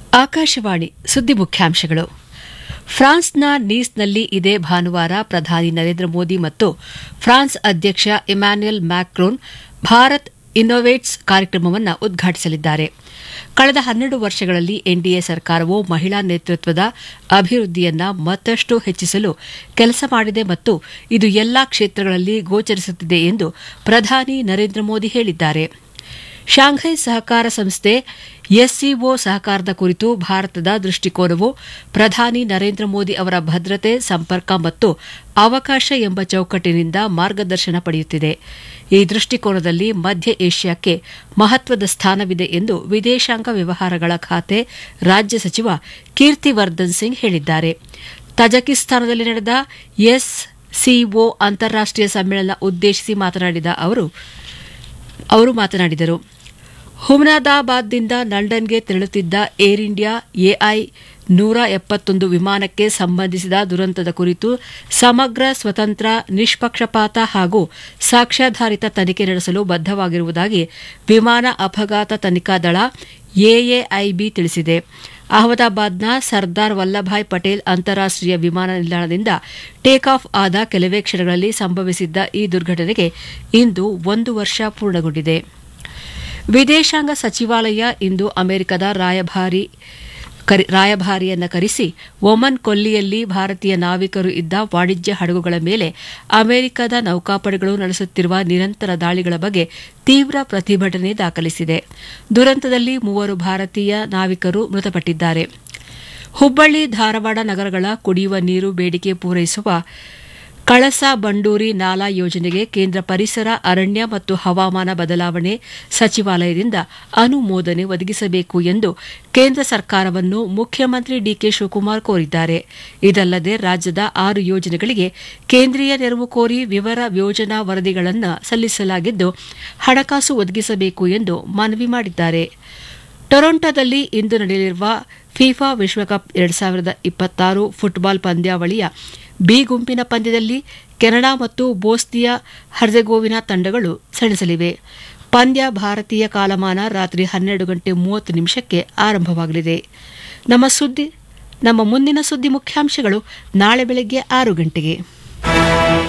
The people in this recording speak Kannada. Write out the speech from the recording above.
ಆಕಾಶವಾಣಿ ಸುದ್ದಿ ಮುಖ್ಯಾಂಶಗಳು ಫ್ರಾನ್ಸ್ನ ನೀಸ್ನಲ್ಲಿ ಇದೇ ಭಾನುವಾರ ಪ್ರಧಾನಿ ನರೇಂದ್ರ ಮೋದಿ ಮತ್ತು ಫ್ರಾನ್ಸ್ ಅಧ್ಯಕ್ಷ ಇಮ್ಯಾನ್ಯುಯಲ್ ಮ್ಯಾಕ್ರೋನ್ ಭಾರತ್ ಇನ್ನೋವೇಟ್ಸ್ ಕಾರ್ಯಕ್ರಮವನ್ನು ಉದ್ಘಾಟಿಸಲಿದ್ದಾರೆ ಕಳೆದ ಹನ್ನೆರಡು ವರ್ಷಗಳಲ್ಲಿ ಎನ್ಡಿಎ ಸರ್ಕಾರವು ಮಹಿಳಾ ನೇತೃತ್ವದ ಅಭಿವೃದ್ಧಿಯನ್ನ ಮತ್ತಷ್ಟು ಹೆಚ್ಚಿಸಲು ಕೆಲಸ ಮಾಡಿದೆ ಮತ್ತು ಇದು ಎಲ್ಲಾ ಕ್ಷೇತ್ರಗಳಲ್ಲಿ ಗೋಚರಿಸುತ್ತಿದೆ ಎಂದು ಪ್ರಧಾನಿ ನರೇಂದ್ರ ಮೋದಿ ಹೇಳಿದ್ದಾರೆ ಶಾಂಘೈ ಸಹಕಾರ ಸಂಸ್ಥೆ ಎಸ್ಸಿಒ ಸಹಕಾರದ ಕುರಿತು ಭಾರತದ ದೃಷ್ಟಿಕೋನವು ಪ್ರಧಾನಿ ನರೇಂದ್ರ ಮೋದಿ ಅವರ ಭದ್ರತೆ ಸಂಪರ್ಕ ಮತ್ತು ಅವಕಾಶ ಎಂಬ ಚೌಕಟ್ಟಿನಿಂದ ಮಾರ್ಗದರ್ಶನ ಪಡೆಯುತ್ತಿದೆ ಈ ದೃಷ್ಟಿಕೋನದಲ್ಲಿ ಮಧ್ಯ ಏಷ್ಯಾಕ್ಕೆ ಮಹತ್ವದ ಸ್ಥಾನವಿದೆ ಎಂದು ವಿದೇಶಾಂಗ ವ್ಯವಹಾರಗಳ ಖಾತೆ ರಾಜ್ಯ ಸಚಿವ ಕೀರ್ತಿವರ್ಧನ್ ಸಿಂಗ್ ಹೇಳಿದ್ದಾರೆ ತಜಕಿಸ್ತಾನದಲ್ಲಿ ನಡೆದ ಎಸ್ಸಿಒ ಅಂತಾರಾಷ್ಟೀಯ ಸಮ್ಮೇಳನ ಉದ್ದೇಶಿಸಿ ಮಾತನಾಡಿದ ಅವರು ಅವರು ಮಾತನಾಡಿದರು ಹುಮ್ನಾದಾಬಾದ್ನಿಂದ ಲಂಡನ್ಗೆ ತೆರಳುತ್ತಿದ್ದ ಏರ್ ಇಂಡಿಯಾ ಎಐ ನೂರ ಎಪ್ಪತ್ತೊಂದು ವಿಮಾನಕ್ಕೆ ಸಂಬಂಧಿಸಿದ ದುರಂತದ ಕುರಿತು ಸಮಗ್ರ ಸ್ವತಂತ್ರ ನಿಷ್ಪಕ್ಷಪಾತ ಹಾಗೂ ಸಾಕ್ಷ್ಯಾಧಾರಿತ ತನಿಖೆ ನಡೆಸಲು ಬದ್ದವಾಗಿರುವುದಾಗಿ ವಿಮಾನ ಅಪಘಾತ ತನಿಖಾ ದಳ ಎಎಐಬಿ ತಿಳಿಸಿದೆ ಅಹಮದಾಬಾದ್ನ ಸರ್ದಾರ್ ವಲ್ಲಭಾಯ್ ಪಟೇಲ್ ಅಂತಾರಾಷ್ಟೀಯ ವಿಮಾನ ನಿಲ್ದಾಣದಿಂದ ಟೇಕ್ ಆಫ್ ಆದ ಕೆಲವೇ ಕ್ಷಣಗಳಲ್ಲಿ ಸಂಭವಿಸಿದ್ದ ಈ ದುರ್ಘಟನೆಗೆ ಇಂದು ಒಂದು ವರ್ಷ ಪೂರ್ಣಗೊಂಡಿದೆ ವಿದೇಶಾಂಗ ಸಚಿವಾಲಯ ಇಂದು ಅಮೆರಿಕದ ರಾಯಭಾರಿ ರಾಯಭಾರಿಯನ್ನ ಕರೆಸಿ ಒಮನ್ ಕೊಲ್ಲಿಯಲ್ಲಿ ಭಾರತೀಯ ನಾವಿಕರು ಇದ್ದ ವಾಣಿಜ್ಯ ಹಡಗುಗಳ ಮೇಲೆ ಅಮೆರಿಕದ ನೌಕಾಪಡೆಗಳು ನಡೆಸುತ್ತಿರುವ ನಿರಂತರ ದಾಳಿಗಳ ಬಗ್ಗೆ ತೀವ್ರ ಪ್ರತಿಭಟನೆ ದಾಖಲಿಸಿದೆ ದುರಂತದಲ್ಲಿ ಮೂವರು ಭಾರತೀಯ ನಾವಿಕರು ಮೃತಪಟ್ಟಿದ್ದಾರೆ ಹುಬ್ಬಳ್ಳಿ ಧಾರವಾಡ ನಗರಗಳ ಕುಡಿಯುವ ನೀರು ಬೇಡಿಕೆ ಪೂರೈಸುವ ಕಳಸಾ ಬಂಡೂರಿ ನಾಲಾ ಯೋಜನೆಗೆ ಕೇಂದ್ರ ಪರಿಸರ ಅರಣ್ಯ ಮತ್ತು ಹವಾಮಾನ ಬದಲಾವಣೆ ಸಚಿವಾಲಯದಿಂದ ಅನುಮೋದನೆ ಒದಗಿಸಬೇಕು ಎಂದು ಕೇಂದ್ರ ಸರ್ಕಾರವನ್ನು ಮುಖ್ಯಮಂತ್ರಿ ಡಿಕೆ ಶಿವಕುಮಾರ್ ಕೋರಿದ್ದಾರೆ ಇದಲ್ಲದೆ ರಾಜ್ಯದ ಆರು ಯೋಜನೆಗಳಿಗೆ ಕೇಂದ್ರೀಯ ನೆರವು ಕೋರಿ ವಿವರ ಯೋಜನಾ ವರದಿಗಳನ್ನು ಸಲ್ಲಿಸಲಾಗಿದ್ದು ಹಣಕಾಸು ಒದಗಿಸಬೇಕು ಎಂದು ಮನವಿ ಮಾಡಿದ್ದಾರೆ ಟೊರೊಂಟೊದಲ್ಲಿ ಇಂದು ನಡೆಯಲಿರುವ ಫಿಫಾ ವಿಶ್ವಕಪ್ ಎರಡು ಸಾವಿರದ ಇಪ್ಪತ್ತಾರು ಫುಟ್ಬಾಲ್ ಪಂದ್ಯಾವಳಿಯ ಬಿ ಗುಂಪಿನ ಪಂದ್ಯದಲ್ಲಿ ಕೆನಡಾ ಮತ್ತು ಬೋಸ್ನಿಯಾ ಹರ್ಜೆಗೋವಿನಾ ತಂಡಗಳು ಸೆಣಸಲಿವೆ ಪಂದ್ಯ ಭಾರತೀಯ ಕಾಲಮಾನ ರಾತ್ರಿ ಹನ್ನೆರಡು ಗಂಟೆ ಮೂವತ್ತು ನಿಮಿಷಕ್ಕೆ ಆರಂಭವಾಗಲಿದೆ ನಮ್ಮ ಸುದ್ದಿ ನಮ್ಮ ಮುಂದಿನ ಸುದ್ದಿ ಮುಖ್ಯಾಂಶಗಳು ನಾಳೆ ಬೆಳಗ್ಗೆ ಆರು ಗಂಟೆಗೆ